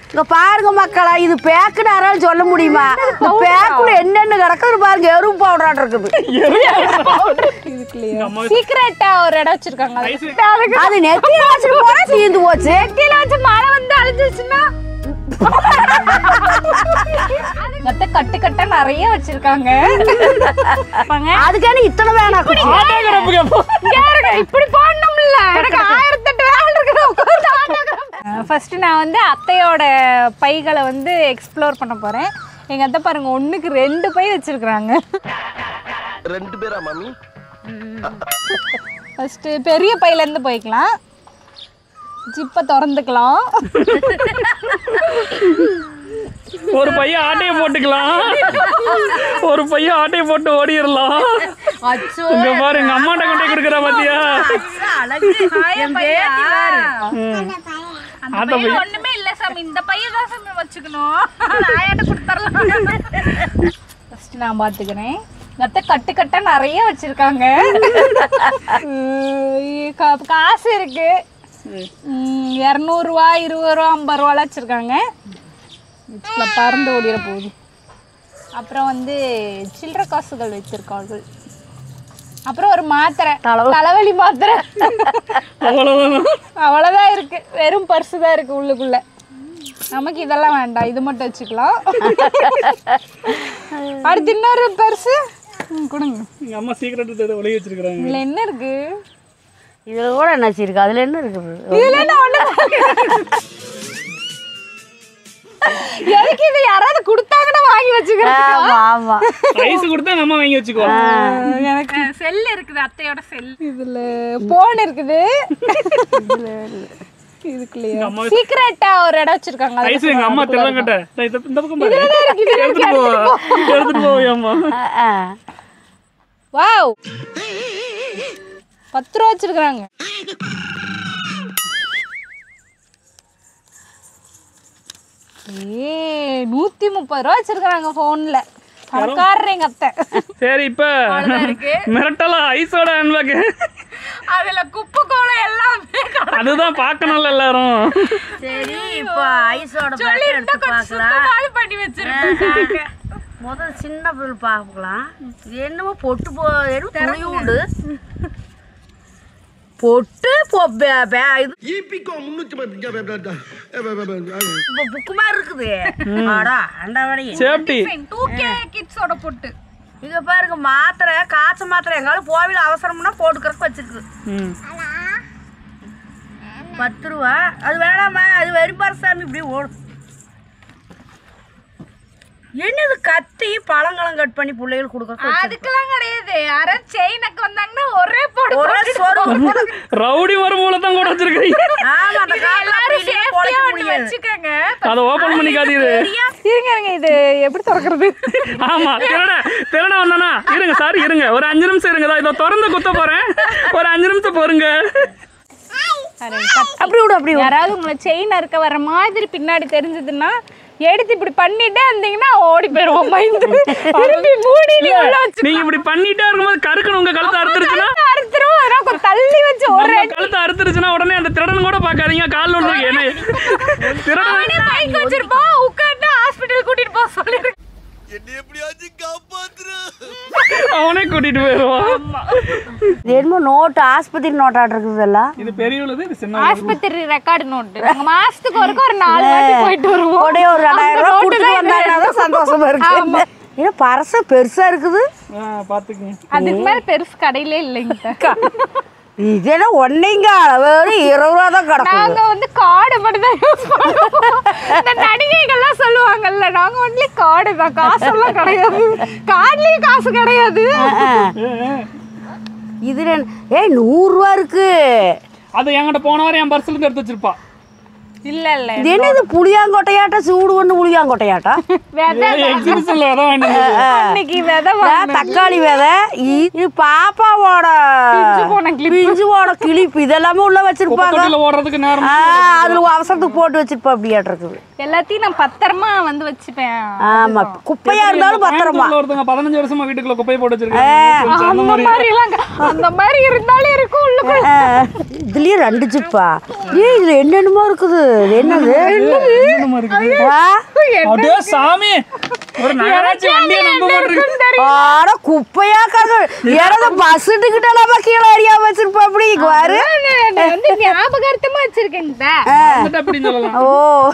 இங்க பாருங்க மக்களா இது பேக்குன்னு யாராலும் சொல்ல முடியுமா இந்த பேக்குல என்னென்ன கிடக்குது பாருங்க எறும்பு பவுடர் இருக்குது சீக்கிரட்டா ஒரு இடம் வச்சிருக்காங்க அதுக்கு அது நெத்தியில வச்சுட்டு போனா தீந்து போச்சு நெத்தியில வச்சு மழை வந்து அழிஞ்சிச்சுன்னா மத்த கட்டு கட்டா நிறைய வச்சிருக்காங்க பாங்க. அதுக்கான இத்தனை வேணாம் ஆட்டோகிராஃபுக்கு அப்போ இங்க இருங்க, இப்படி போடணும்ல எனக்கு ஆயிரத்தெட்டு வேலை இருக்குது உட்கார்ந்து autograph. ஃபர்ஸ்ட் நான் வந்து அத்தையோட பைகளை வந்து எக்ஸ்ப்ளோர் பண்ண போறேன் எங்க அத்தை பாருங்க ஒண்ணுக்கு ரெண்டு பை வச்சிருக்காங்க ரெண்டு பேரா மாமி ஃபர்ஸ்ட் பெரிய பையில இருந்து போய்க்கலாம் ஜிப்பை திறந்துக்கலாம் ஒரு பையன் ஆட்டையை போட்டுக்கலாம் ஒரு பையன் ஆட்டையை போட்டு ஓடிடலாம் இங்க பாரு எங்க அம்மாட்ட கொண்டு போய் கொடுக்குறா பாத்தியா அந்த ஆட்ட பையன் பையன். ஒண்ணுமே இல்ல சாமி இந்த பையன் தான் சாமி வச்சுக்கணும் ஆயாட்ட கொடுத்துடலாம் ஃபர்ஸ்ட் நான் பாத்துக்கிறேன் மத்த கட்டு கட்டா நிறைய வச்சிருக்காங்க உம், கா- காசு இருக்கு உம், இரநூறுவா இருபது ரூபா ஐம்பது ரூபாலாம் வச்சிருக்காங்க இதுல பறந்து ஓடிட போகுது அப்புறம் வந்து சில்லற காசுகள் வைத்திருக்கார்கள் அப்புறம் ஒரு மாத்திரை தலைவலி மாத்திரை அவ்வளவுதான் அவ்வளோதான் இருக்கு வெறும் பர்ஸு தான் இருக்கு உள்ளுக்குள்ள நமக்கு இதெல்லாம் வேண்டாம் இது மட்டும் வச்சுக்கலாம் அடுத்து இன்னொரு பர்ஸு கொடுங்க எங்க அம்மா சீக்கிரட்டு ஒளி வச்சிருக்காங்க இதுல என்ன இருக்கு இதுல கூட என்ன இருக்கு அதுல என்ன இருக்குது இதுல என்ன ஒண்ணு எதுக்கு இது யாராவது கொடுத்தாங்கன்னா வாங்கி வச்சுக்கிறேன் ஆமா ஆமா ஐஸ் கொடுத்தா எங்க அம்மா வாங்கி வச்சுக்கோ எனக்கு செல் இருக்குது அத்தையோட செல் இதுல போன் இருக்குது இதுக்குள்ளேயே எங்க அம்மா சீக்கிரட்டா ஒரு இடம் வச்சிருக்காங்க அதுல ஐஸ் எங்க அம்மா தெரியலங்கட்ட இந்த பக்கம் பாரு எடுத்துட்டு போ எடுத்துட்டு போ அம்மா ஆ, ஆ. வாவ் பத்து ரூபா வச்சிருக்காங்க ஏ நூத்தி முப்பது ரூபா வச்சிருக்காங்க போன்ல பணக்காரர் எங்க அத்தை சரி இப்ப மிரட்டலாம் ஐஸோட ஹேண்ட்பேக் அதுல குப்பை கோலம் எல்லாமே அதுதான் பார்க்கணும்ல எல்லாரும் சரி இப்போ ஐஸோட பேக் எடுத்து பார்க்கலாம் பண்ணி வச்சிருக்கேன் முதல்ல சின்ன பிள்ளை பார்க்கலாம் இது என்னமோ பொட்டு போ எதுவும் துணி உண்டு பொட்டு பொ- பே- பே- இது ஈபிகோ முன்னூத்தி பத்து இப்போ புக்கு மாதிரி இருக்குது ஆடா அண்டவடைய சேஃப்டி டூ கே கிட்ஸோட பொட்டு இங்க பாருங்க மாத்திரை காய்ச்ச மாத்திரை எங்காலும் கோவில் அவசரம்னா போட்டுக்கிறதுக்கு வச்சிருக்கு ம் பத்து ரூபா அது வேணாமா அது வெறும் பரசாமி இப்படி ஓடும் என்னது கத்தி பழங்களும் கட் பண்ணி பிள்ளைகளுக்கு கொடுக்க அதுக்கெல்லாம் கிடையாது யாரும் செயினுக்கு வந்தாங்கன்னா ஒரே போடு ஒரே சொருகு ரவுடி மரமூல தான் கூட வச்சிருக்கீங்க ஆமா அந்த காலத்துல எல்லாரும் அப்படி இல்லைன்னா சேஃப்டியா பொழைக்க ஒண்ணு முடியாது வச்சுக்கோங்க அதை ஓபன் பண்ணி காட்டிடு இருங்க இருங்க இது எப்படி திறக்கிறது ஆமா திருட திருட வந்தானா இருங்க சார் இருங்க ஒரு அஞ்சு நிமிஷம் இருங்க இதோ இதை திறந்து குத்த போறேன் ஒரு அஞ்சு நிமிஷம் பொறுங்க அப்படி விடு அப்படி விடு. யாராவது உங்களை செயின் அறுக்க வர மாதிரி பின்னாடி தெரிஞ்சதுன்னா எடுத்து இப்படி பண்ணிட்டே இருந்தீங்கன்னா ஓடி போயிடுவோம் பயந்து திருப்பி மூடி உள்ள வச்சு நீங்க இப்படி பண்ணிட்டே இருக்கும்போது கருக்கணும் உங்க கழுத்தை அறுத்துருச்சுன்னா அறுத்துருவோம் அதெல்லாம் கொஞ்சம் தள்ளி வச்சு ஒரு உங்க கழுத்தை அறுத்துருச்சுன்னா உடனே அந்த திருடன் கூட பாக்காதீங்க கால் ஒன்று என்ன திருடன் அவனே பைக் வச்சிருப்போம் உட்காந்து ஹாஸ்பிட்டல் கூட்டிட்டு போக சொல்லிருக்கு என்ன எப்படியாச்சும் காப்பாத்துற அவனே கூட்டிட்டு போயிடுவான் இது என்னமோ நோட்டு ஆஸ்பத்திரி நோட்டாட்டு இருக்குது எல்லாம் இது பெரிய உள்ளது இது சின்ன ஆஸ்பத்திரி ரெக்கார்டு நோட்டு நாங்க மாசத்துக்கு ஒருக்க ஒரு நாலு வாட்டி போயிட்டு வருவோம் உடைய ஒரு ரெண்டாயிரம் ரூபாய் கொடுத்துட்டு வந்தாங்கன்னா தான் சந்தோஷமா இருக்கு ஏன்னா பரச பெருசா இருக்குது ஆ, பாத்துக்கங்க அதுக்கு மேல பெருசு கடையிலே இல்லைங்க இதென்ன ஒன்னைங்க வெறும் இருபது ரூபா தான் கிடக்கும் நாங்க வந்து கார்டு மட்டும் தான் யூஸ் பண்ணுவோம் இந்த நடிகைகள்லாம் சொல்லுவாங்கல்ல நாங்க ஒன்லி கார்டு தான் காசெல்லாம் கிடையாது கார்ட்லயும் காசு கிடையாது இதுல என்ன- ஏய் நூறுரூவா இருக்கு அது என்கிட்ட போன வாரம் என் பர்ஸ்ல இருந்து எடுத்து வச்சிருப்பா இல்ல இல்ல இது என்னது புளியாங்கொட்டையாட்டா சூடு ஒன்று புளியாங்கொட்டையாட்டா விதை எக்ஸிபிஷன்ல அதான் வாங்கிட்டு அன்னைக்கு விதை நான் தக்காளி விதை இ- இது பாப்பாவோட போன கிளிப் பிஞ்சுவோட கிளிப்பு இதெல்லாமே உள்ள வச்சிருப்பாங்க தொட்டில ஓடுறதுக்கு நேரம் ஆ, அதுல அவசரத்துக்கு போட்டு வச்சிருப்பா அப்படியாட்டு இருக்குது எல்லாத்தையும் நான் பத்திரமா வந்து வச்சுப்பேன் ஆமா குப்பையா இருந்தாலும் பத்திரமா கோயம்புத்தூர்ல ஒருத்தவங்க பதினஞ்சு வருஷமா வீட்டுக்குள்ள குப்பை போட்டு வச்சிருக்காங்க அந்த அந்த மாதிரி மாதிரி எல்லாம் க- அந்த மாதிரி இருந்தாலும் இருக்கும் உள்ளுக்குள்ள ஆ, இதுலயே ரெண்டு சிப்பா ஏய் இதுல என்னென்னமோ இருக்குது இது என்னது என்னமா இருக்குது ஆ? அப்படியே சாமி ஒரு நகராட்சி வண்டியை நம்ப மாட்டிருக்கு ஆட குப்பையா கிடக்கு எனது பஸ்ஸுட்டுக்கிட்ட நம்ம கீழே அறியா வச்சிருப்போம் அப்படி இங்க பாரு நான் வந்து ஞாபகார்த்தமா வச்சிருக்கேன் வந்துட்டு அப்படின்னு சொல்லலாம் ஓ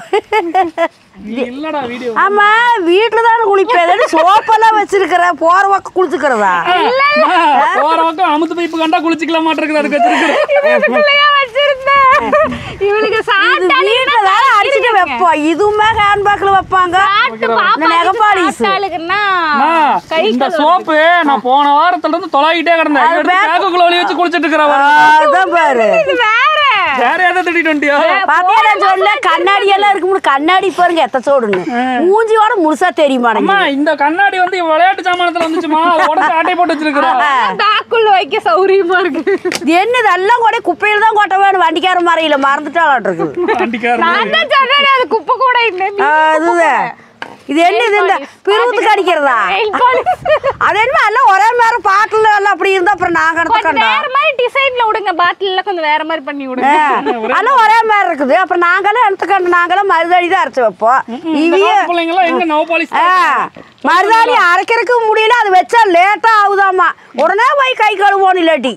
நீ இல்லடா வீடியோ ஆமா வீட்டுல தானே குளிப்பேன் சோப்பெல்லாம் வச்சிருக்கிற போற பக்கம் குளிச்சுக்கிறதா போற பக்கம் அமுத்து பைப்பு கண்டா குளிச்சுக்கலாம் மாட்டிருக்குது அதுக்கு வச்சிருக்கிறேன் இதுக்குள்ளயா வச்சிருந்தேன் இவளுக்கு இது சாப்பிட்டாலே வீட்டுல தானே அடிச்சுட்டு வைப்போம் இதுவுமே ஹேண்ட்பேக்ல வைப்பாங்க இந்த நெகப்பாலிஸ் சாப்பிட்டாளுக்குன்னா அம்மா, கை இந்த சோப்பு நான் போன வாரத்துல இருந்து தொலாகிட்டே கிடந்தேன் அது எடுத்து பேக் பேக்குக்குள்ள ஒளி வச்சு குளிச்சிட்டு இருக்கிற அதான் பாரு இது வேற வேற ஏதாவது திட்டிட்டு வந்துட்டியா பாத்தியா நான் சொன்ன கண்ணாடி எல்லாம் இருக்கும்னு கண்ணாடி பாருங்க எத்த சோடுன்னு மூஞ்சியோட முழுசா தெரியுமாடங்க அம்மா இந்த கண்ணாடி வந்து விளையாட்டு சாமானத்துல வந்துச்சுமா அது உடச்சு ஆட்டை போட்டு வச்சிருக்கிறா பேக்குள்ள வைக்க சௌரியமா இருக்கு இது என்னது எல்லாம் கூட குப்பையில தான் கொட்ட வேணும் வண்டிக்கார மறையில மறந்துட்டாளாட்டு இருக்குது வண்டிக்காரன் நான் தான் சொன்னேன் அது குப்பை கூட இல்லை ஆ, அதுதான் இது என்னது இந்த பிரிவுத்துக்கு அடிக்கிறதா அது என்ன எல்லாம் ஒரே மாதிரி பாட்டில் எல்லாம் அப்படி இருந்தா அப்புறம் நாங்க எடுத்து கொஞ்சம் கண்டோம் வேற மாதிரி டிசைன்ல விடுங்க பாட்டில்ல கொஞ்சம் வேற மாதிரி பண்ணி ஆ, விடுங்க எல்லாம் ஒரே மாதிரி இருக்குது அப்புறம் நாங்களாம் எடுத்துக்கண்டு நாங்களாம் மருதாணி தான் அரைச்சு வைப்போம் இவிய பிள்ளைங்க எல்லாம் எங்க நவ பாலிஸ் ஆ, மருதாணி அரைக்கிறதுக்கு முடியல அது வச்சா லேட்டா ஆகுதாமா உடனே போய் கை கழுவோம் இல்லாட்டி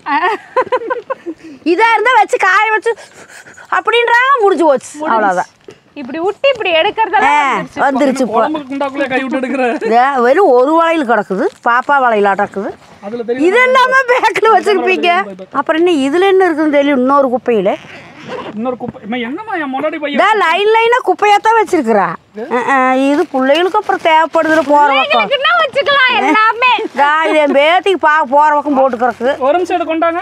இதா இருந்தா வச்சு காய வச்சு அப்படின்றாங்க முடிஞ்சு போச்சு அவ்வளவுதான் இப்படி விட்டு இப்படி ஆ, எடுக்கறதெல்லாம் வந்துருச்சு. வந்துருச்சு இப்போ உடம்புக்கு குண்டாக்குள்ளே கை விட்டு எடுக்கிற இதே வெறும் ஒரு வளையல் கிடக்குது பாப்பா வளையல் அடக்குது அதுல தெரியும் இது எல்லாமே பேக்கில் வச்சிருப்பீங்க அப்புறம் என்ன இதுல என்ன இருக்குன்னு தெரியும் இன்னொரு குப்பையில இன்னொரு குப்பை அம்மா, என்னம்மா என் முன்னாடி பையன் இதான் லைன் லைனா குப்பையா தான் வச்சிருக்கிறா அஹ், அஹ், இது பிள்ளைகளுக்கு அப்புறம் தேவைப்படுதுல போற பக்கம் இதுக்குன்னா வச்சுக்கலாம் எல்லாமே இதா, இது என் பேத்திக்கு பா போற பக்கம் போட்டு கிடக்கு ஒரு நிமிஷம் இதை கொண்டாங்க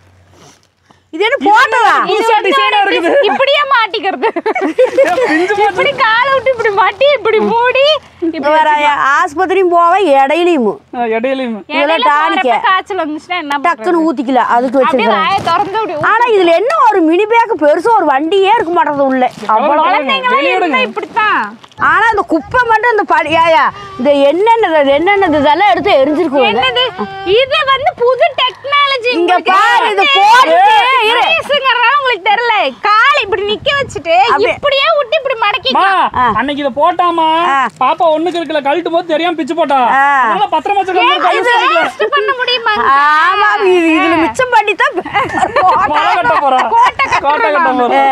இது என்ன போட்டதா புதுசா டிசைனா இருக்குது இப்படியே மாட்டிக்கிறது பிஞ்சு போச்சு. இப்படி காலை விட்டு இப்படி மாட்டி இப்படி மூடி இப்ப வேற ஆஸ்பத்திரியும் போவேன் இடையிலையும் ஆ, இடையிலையும் இடையில டானிக்க. போறப்ப காய்ச்சல் வந்துச்சுன்னா என்ன பண்றது? டக்குன்னு ஊத்திக்கல அதுக்கு அப்படியே வச்சிருக்கிறேன் வாயை திறந்து அப்படி ஊ- ஆனா இதுல என்ன ஒரு மினி பேக் பெருசா ஒரு வண்டியே இருக்க மாட்டேங்குது உள்ள அவ்வளவு குழந்தைங்களாம் வெளிய இருந்தா விடுங்க. இப்படித்தான் ஆனா இந்த குப்பை மட்டும் இந்த படி ஏயா இந்த என்னென்னது என்னென்னது இதெல்லாம் எடுத்து எரிஞ்சிருக்கு என்னது இது வந்து புது டெக்னாலஜி இங்க பாரு, இது போட்டுட்டு இரு. உங்களுக்கு தெரியல காலை இப்படி நிக்க வச்சுட்டு அப்படியே. இப்படியே விட்டு இப்படி மடக்கி அம்மா, அன்னைக்கு இதை போட்டாமா ஆ. பாப்பா ஒண்ணுக்கு இருக்கல கழட்டும் போது தெரியாம பிச்சு போட்டா ஆ. அதனால பத்திரமா வச்சுக்கணும் waste பண்ண முடியுமா ஆமா இது இதுல மிச்சம் பண்ணி தான் மழை கட்ட போறா கோட்டை கட்ட போறா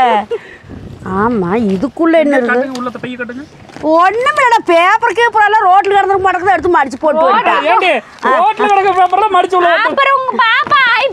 ஆமா இதுக்குள்ள என்ன இருக்கு கட்டுங்க உள்ளத பைய கட்டுங்க ஒண்ணுமே இல்லடா பேப்பர் கேப்பர் எல்லாம் ரோட்ல கிடந்துருக்க மாட்டேங்குது எடுத்து மடிச்சு போட்டு வந்துட்டா ஏண்டி ரோட்ல கிடக்க பேப்பர்ல மடிச்சு உள்ள வைப்போம். அப்புறம் உங்க பாப்பா ஆய்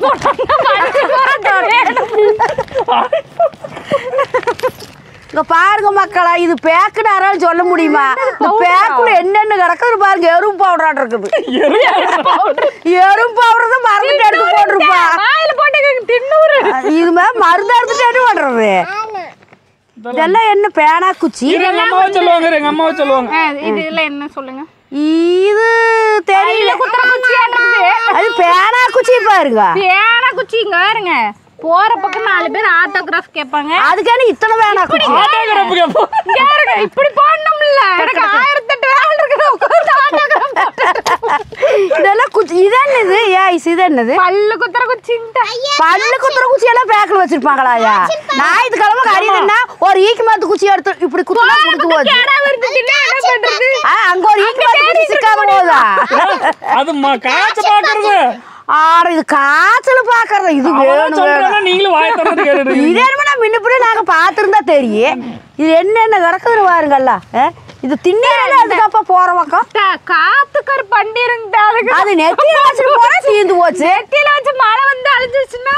இங்க பாருங்க மக்களா இது பேக்குன்னு யாராலும் சொல்ல முடியுமா இந்த பேக்குள்ள என்னென்ன கிடக்குது பாருங்க எறும்பு பவுடர் இருக்குது எறும்பு பவுடர் தான் மறந்துட்டு எடுத்து போட்டிருப்பா வாயில போட்டு தின்னூறு இது மாதிரி மருந்து எடுத்துட்டு என்ன பண்றது இதெல்லாம் என்ன பேனா குச்சி இரு, எங்க அம்மாவை சொல்லுவாங்க இரு, எங்க அம்மாவை சொல்லுவாங்க இதுல என்ன சொல்லுங்க இது தெரியல குத்துற குச்சியான்றது அது பேனா குச்சி பாருங்க பேனா குச்சி இங்க பாருங்க போற பக்கம் நாலு பேர் ஆட்டோகிராஃப் கேட்பாங்க அதுக்கான இத்தனை பேனா குச்சி ஆட்டோகிராஃப் கேப்போம் இங்க பாருங்க இப்படி போடணும்ல எனக்கு ஆயிரத்தெட்டு வேலை இருக்குது உட்கார்ந்து ஆட்டோகிராஃப் இதெல்லாம் குச்சி இது என்னது ஏ இது என்னது பல்லு குத்துற குச்சின்ட்டு பல்லு குத்துற குச்சி எல்லாம் பேக்கில் வச்சிருப்பாங்களாயா ஞாயிற்றுக்கிழமை கறிதுன்னா ஒரு ஈக்கு மாத்து குச்சி எடுத்து இப்படி குத்துனா கொடுத்து போச்சு கேடா வருது தின்னா என்ன பண்றது ஆ, அங்க ஒரு ஈக்கு மாத்து குச்சி சிக்காம போதா அது ம- காய்ச்ச பாக்குறது ஆட இது காய்ச்சல் பாக்குறது இது அவன் வேணும் வேணும் சொல்றானா நீங்களும் வாய திறந்து கேட்டுட்டு இது என்னமோ நான் முன்னப்படி நாங்க பார்த்துருந்தா தெரியும் இது என்னென்ன கிடக்குது பாருங்கல்ல ஆ? இது திண்ணீர்ல அதுக்கப்பா போற பக்கம் தா- காத்துக்கர் பண்டிருங்க அதுக்கு அது நெத்தியில வச்சுட்டு போனா தீர்ந்து போச்சு நெத்தியில வச்சு மழை வந்து அழிஞ்சிருச்சுன்னா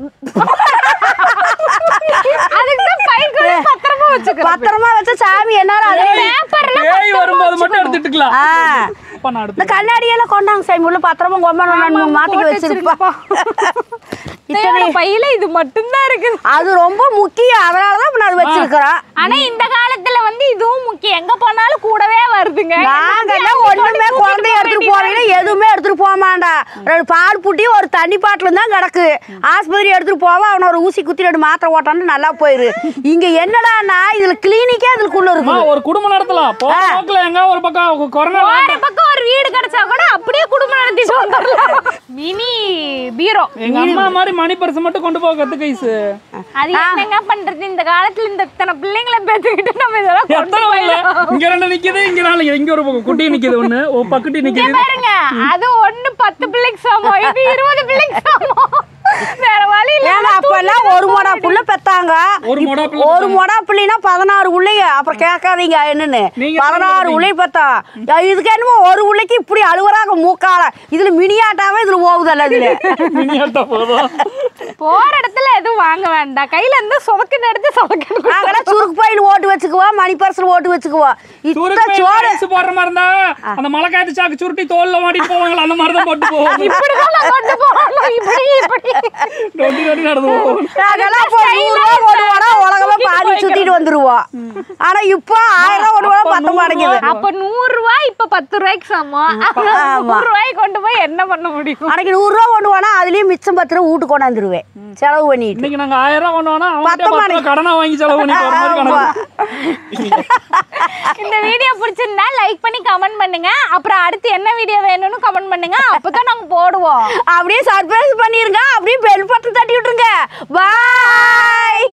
அதுக்கு தான் பைக்குள்ள பத்திரமா வச்சுக்க பத்திரமா வச்ச சாமி என்னால அது பேப்பர்ல பேய் வரும்போது மட்டும் எடுத்துட்டுக்கலாம் ஆ. அப்ப நான் இந்த எடுத்து கண்ணாடி எல்லாம் கொண்டாங்க சாமி உள்ள பத்திரமா கொம்ப மாட்டிக்க வச்சிருப்பா இத்தனை பையில இது மட்டும்தான் இருக்குது அது ரொம்ப முக்கியம் அதனாலதான் இப்ப நான் அது வச்சிருக்கிறோம் ஆனா இந்த காலத்துல வந்து இதுவும் முக்கியம் எங்க போனாலும் கூடவே வருதுங்க நாங்க எல்லாம் ஒண்ணுமே குழந்தைய எடுத்துட்டு போறீங்க எதுவுமே எடுத்துட்டு போக மாட்டான் ரெண்டு பால் புட்டி ஒரு தண்ணி பாட்டில் தான் கிடக்கு ஆஸ்பத்திரி எடுத்துட்டு போவா அவன ஒரு ஊசி குத்தி ரெண்டு மாத்திரை ஓட்டான்னு நல்லா போயிரு இங்க என்னடான்னா இதுல கிளினிக்கே அதுக்குள்ள அம்மா, இருக்கு ஒரு குடும்பம் நடத்தலாம் போற நோக்கில் எங்க ஒரு பக்கம் கொரோனா போற பக்கம் ஒரு வீடு கிடைச்சா கூட அப்படியே குடும்பம் நடத்திட்டு வந்துடலாம் மினி பீரோ எங்க அம்மா மாதிரி மணி பர்ஸ் மட்டும் கொண்டு போக கத்து கைஸ் அது என்னங்க பண்றது இந்த காலத்துல இந்த இத்தனை பிள்ளைங்களை பெற்றுக்கிட்டு நம்ம இதெல்லாம் கொண்டு எத்தனை இல்ல இங்க ரெண்டு நிக்குது இங்க நாலு இங்க ஒரு பக்கம் குட்டி நிக்குது ஒண்ணு ஓ பக்குட்டி இங்க நிக்குது பாருங்க அது ஒண்ணு பத்து பிள்ளைக்கு சமம் இது இருபது பிள்ளைக்கு சமம் வேற வழி இல்ல ஏன்னா அப்பெல்லாம் ஒரு மொடா புள்ள பெத்தாங்க ஒரு மொடா புள்ள ஒரு மொடா புள்ளினா பதினாறு உள்ளைங்க அப்புறம் கேட்காதீங்க என்னன்னு நீங்க பதினாறு உள்ளை பெத்தா இதுக்கு என்னமோ ஒரு உள்ளைக்கு இப்படி அழுகுறாங்க மூக்கால இதுல மினியாட்டாவே இதுல போகுதல்ல இதுல மினியாட்டா போதும் போற இடத்துல எதுவும் வாங்க வேண்டாம் கையில இருந்து சொதக்குன்னு எடுத்து சொதக்கணும் நாங்களாம் சுருக்கு பையில் ஓட்டு வச்சுக்குவோம் மணி பர்சல் ஓட்டு வச்சுக்குவோம் இத்த சுருக்கு சோறு ஐஸ் போடுற மாதிரி இருந்தா அந்த மலை காய்ச்சி சாக்கு சுருட்டி தோல்ல மாட்டிட்டு போவாங்களா அந்த மாதிரி தான் போட்டு போவோம் இப்படிதான் நான் கொண்டு போகணும் இப்படி இப்படி நொண்டி நொண்டி நடந்து போவோம் நாங்கெல்லாம் இப்போ நூறு ரூபா கொண்டு போனா உலகமே பாதி சுத்திட்டு வந்துருவோம் ஆனா இப்போ ஆயிரம் ரூபா கொண்டு போனா பத்த மாட்டேங்குது அப்ப நூறு ரூபாய் இப்ப பத்து ரூபாய்க்கு சமம் நூறு ரூபாய்க்கு கொண்டு போய் என்ன பண்ண முடியும் அன்னைக்கு நூறு ரூபா கொண்டு போனா அதுலயும் மிச்சம் பத்து ரூபா வீட்டுக்கு கொண்டாந்துருவேன் செலவு பண்ணிட்டு இன்னைக்கு நாங்க ஆயிரம் ரூபாய் கொண்டு போனா அவங்ககிட்ட பத்து பத்து ரூபா கடனா வாங்கி செலவு பண்ணிட்டு வர மாதிரி ஆமா. கணக்கு இந்த வீடியோ பிடிச்சிருந்தா லைக் பண்ணி கமெண்ட் பண்ணுங்க அப்புறம் அடுத்து என்ன வீடியோ வேணும்னு கமெண்ட் பண்ணுங்க அப்பதான் நாங்க போடுவோம் அப்படியே சர்ப்ரைஸ் பண்ணிருங்க அப்படியே பெல் பட்டன் தட்டி விட்டுருங்க பாய்